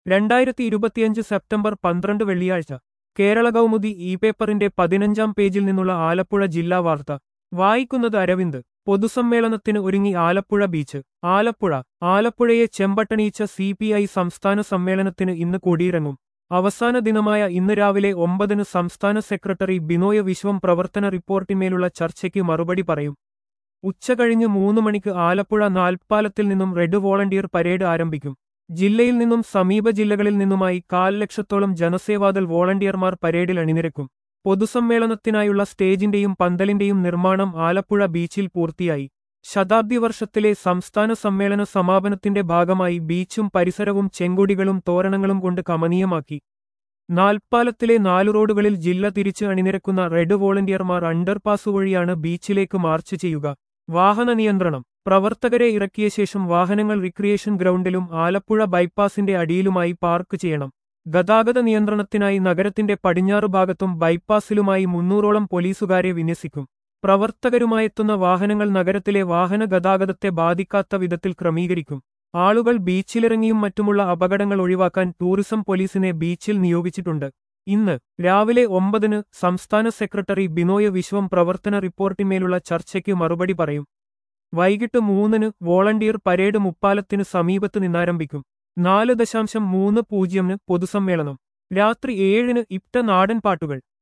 രണ്ടായിരത്തി ഇരുപത്തിയഞ്ച് സെപ്റ്റംബർ പന്ത്രണ്ട് വെള്ളിയാഴ്ച കേരള കൗമുദി ഇ പേപ്പറിന്റെ പതിനഞ്ചാം പേജിൽ നിന്നുള്ള ആലപ്പുഴ ജില്ലാ വാർത്ത വായിക്കുന്നത് അരവിന്ദ് പൊതുസമ്മേളനത്തിന് ഒരുങ്ങി ആലപ്പുഴ ബീച്ച് ആലപ്പുഴ ആലപ്പുഴയെ ചെമ്പട്ടണിയിച്ച സി പി ഐ സംസ്ഥാന സമ്മേളനത്തിന് ഇന്ന് കൊടിയിറങ്ങും അവസാന ദിനമായ ഇന്ന് രാവിലെ ഒമ്പതിന് സംസ്ഥാന സെക്രട്ടറി ബിനോയ് വിശ്വം പ്രവർത്തന റിപ്പോർട്ടിന്മേലുള്ള ചർച്ചയ്ക്ക് മറുപടി പറയും ഉച്ചകഴിഞ്ഞ് മൂന്ന് മണിക്ക് ആലപ്പുഴ നാൽപ്പാലത്തിൽ നിന്നും റെഡ് വോളണ്ടിയർ പരേഡ് ആരംഭിക്കും ജില്ലയിൽ നിന്നും സമീപ ജില്ലകളിൽ നിന്നുമായി കാൽ ലക്ഷത്തോളം ജനസേവാദൾ വോളണ്ടിയർമാർ പരേഡിൽ അണിനിരക്കും പൊതുസമ്മേളനത്തിനായുള്ള സ്റ്റേജിന്റെയും പന്തലിന്റെയും നിർമ്മാണം ആലപ്പുഴ ബീച്ചിൽ പൂർത്തിയായി ശതാബ്ദി വർഷത്തിലെ സംസ്ഥാന സമ്മേളന സമാപനത്തിന്റെ ഭാഗമായി ബീച്ചും പരിസരവും ചെങ്കൊടികളും തോരണങ്ങളും കൊണ്ട് കമനീയമാക്കി നാൽപ്പാലത്തിലെ നാലു റോഡുകളിൽ ജില്ല തിരിച്ച് അണിനിരക്കുന്ന റെഡ് വോളണ്ടിയർമാർ അണ്ടർപാസ് വഴിയാണ് ബീച്ചിലേക്ക് മാർച്ച് ചെയ്യുക വാഹന നിയന്ത്രണം പ്രവർത്തകരെ ഇറക്കിയ ശേഷം വാഹനങ്ങൾ റിക്രിയേഷൻ ഗ്രൗണ്ടിലും ആലപ്പുഴ ബൈപ്പാസിന്റെ അടിയിലുമായി പാർക്ക് ചെയ്യണം ഗതാഗത നിയന്ത്രണത്തിനായി നഗരത്തിന്റെ പടിഞ്ഞാറ് ഭാഗത്തും ബൈപ്പാസിലുമായി മുന്നൂറോളം പോലീസുകാരെ വിന്യസിക്കും പ്രവർത്തകരുമായെത്തുന്ന വാഹനങ്ങൾ നഗരത്തിലെ വാഹന ഗതാഗതത്തെ ബാധിക്കാത്ത വിധത്തിൽ ക്രമീകരിക്കും ആളുകൾ ബീച്ചിലിറങ്ങിയും മറ്റുമുള്ള അപകടങ്ങൾ ഒഴിവാക്കാൻ ടൂറിസം പോലീസിനെ ബീച്ചിൽ നിയോഗിച്ചിട്ടുണ്ട് ഇന്ന് രാവിലെ ഒമ്പതിന് സംസ്ഥാന സെക്രട്ടറി ബിനോയ് വിശ്വം പ്രവർത്തന റിപ്പോർട്ടിന്മേലുള്ള ചർച്ചയ്ക്ക് മറുപടി പറയും വൈകിട്ട് മൂന്നിന് വോളണ്ടിയർ പരേഡ് മുപ്പാലത്തിന് സമീപത്ത് നിന്നാരംഭിക്കും നാല് ദശാംശം മൂന്ന് പൂജ്യമിന് പൊതുസമ്മേളനം രാത്രി ഏഴിന് ഇപ്റ്റ നാടൻ പാട്ടുകൾ